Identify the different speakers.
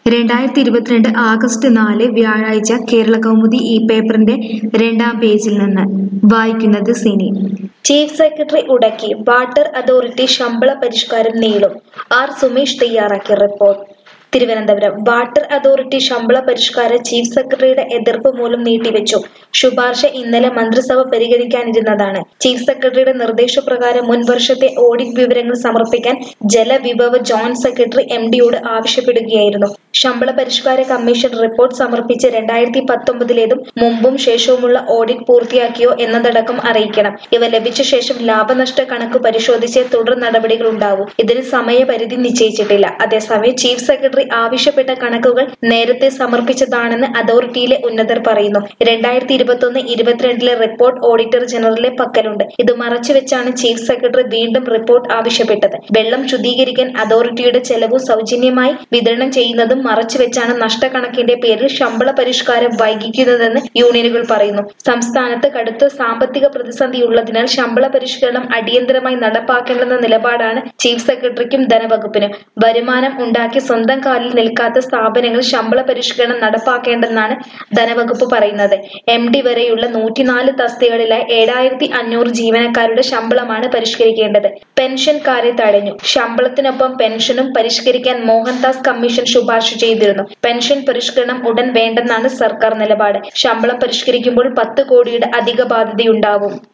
Speaker 1: രണ്ടായിരത്തി ഇരുപത്തിരണ്ട് ആഗസ്റ്റ് നാല് വ്യാഴാഴ്ച കേരള കൗമുദി ഈ പേപ്പറിന്റെ രണ്ടാം പേജിൽ നിന്ന് വായിക്കുന്നത് സിനി
Speaker 2: ചീഫ് സെക്രട്ടറി ഉടക്കി വാട്ടർ അതോറിറ്റി ശമ്പള പരിഷ്കാരം നീളും ആർ സുമേഷ് തയ്യാറാക്കിയ റിപ്പോർട്ട് തിരുവനന്തപുരം വാട്ടർ അതോറിറ്റി ശമ്പള പരിഷ്കാരം ചീഫ് സെക്രട്ടറിയുടെ എതിർപ്പ് മൂലം നീട്ടിവെച്ചു ശുപാർശ ഇന്നലെ മന്ത്രിസഭ പരിഗണിക്കാനിരുന്നതാണ് ചീഫ് സെക്രട്ടറിയുടെ നിർദ്ദേശപ്രകാരം മുൻ വർഷത്തെ ഓഡിറ്റ് വിവരങ്ങൾ സമർപ്പിക്കാൻ ജലവിഭവ ജോയിന്റ് സെക്രട്ടറി എം ഡിയോട് ആവശ്യപ്പെടുകയായിരുന്നു ശമ്പള പരിഷ്കാര കമ്മീഷൻ റിപ്പോർട്ട് സമർപ്പിച്ച് രണ്ടായിരത്തി പത്തൊമ്പതിലേതും മുമ്പും ശേഷവുമുള്ള ഓഡിറ്റ് പൂർത്തിയാക്കിയോ എന്നതടക്കം അറിയിക്കണം ഇവ ലഭിച്ച ശേഷം ലാഭനഷ്ട കണക്ക് പരിശോധിച്ച് തുടർ നടപടികൾ ഉണ്ടാവും ഇതിന് സമയപരിധി നിശ്ചയിച്ചിട്ടില്ല അതേസമയം ചീഫ് സെക്രട്ടറി ആവശ്യപ്പെട്ട കണക്കുകൾ നേരത്തെ സമർപ്പിച്ചതാണെന്ന് അതോറിറ്റിയിലെ ഉന്നതർ പറയുന്നു രണ്ടായിരത്തി ഇരുപത്തൊന്ന് ഇരുപത്തിരണ്ടിലെ റിപ്പോർട്ട് ഓഡിറ്റർ ജനറലിന്റെ പക്കലുണ്ട് ഇത് മറച്ചുവെച്ചാണ് ചീഫ് സെക്രട്ടറി വീണ്ടും റിപ്പോർട്ട് ആവശ്യപ്പെട്ടത് വെള്ളം ശുദ്ധീകരിക്കാൻ അതോറിറ്റിയുടെ ചെലവ് സൗജന്യമായി വിതരണം ചെയ്യുന്നതും മറച്ചുവെച്ചാണ് നഷ്ടക്കണക്കിന്റെ പേരിൽ ശമ്പള പരിഷ്കാരം വൈകിക്കുന്നതെന്ന് യൂണിയനുകൾ പറയുന്നു സംസ്ഥാനത്ത് കടുത്ത സാമ്പത്തിക പ്രതിസന്ധിയുള്ളതിനാൽ ശമ്പള പരിഷ്കരണം അടിയന്തരമായി നടപ്പാക്കേണ്ടെന്ന നിലപാടാണ് ചീഫ് സെക്രട്ടറിക്കും ധനവകുപ്പിനും വരുമാനം ഉണ്ടാക്കി സ്വന്തം കാലിൽ നിൽക്കാത്ത സ്ഥാപനങ്ങൾ ശമ്പള പരിഷ്കരണം നടപ്പാക്കേണ്ടെന്നാണ് ധനവകുപ്പ് പറയുന്നത് എം ഡി വരെയുള്ള നൂറ്റിനാല് തസ്തികകളിലായി ഏഴായിരത്തി അഞ്ഞൂറ് ജീവനക്കാരുടെ ശമ്പളമാണ് പരിഷ്കരിക്കേണ്ടത് പെൻഷൻകാരെ തടഞ്ഞു ശമ്പളത്തിനൊപ്പം പെൻഷനും പരിഷ്കരിക്കാൻ മോഹൻദാസ് കമ്മീഷൻ ശുപാർശ ചെയ്തിരുന്നു പെൻഷൻ പരിഷ്കരണം ഉടൻ വേണ്ടെന്നാണ് സർക്കാർ നിലപാട് ശമ്പളം പരിഷ്കരിക്കുമ്പോൾ പത്ത് കോടിയുടെ അധിക ബാധ്യതയുണ്ടാവും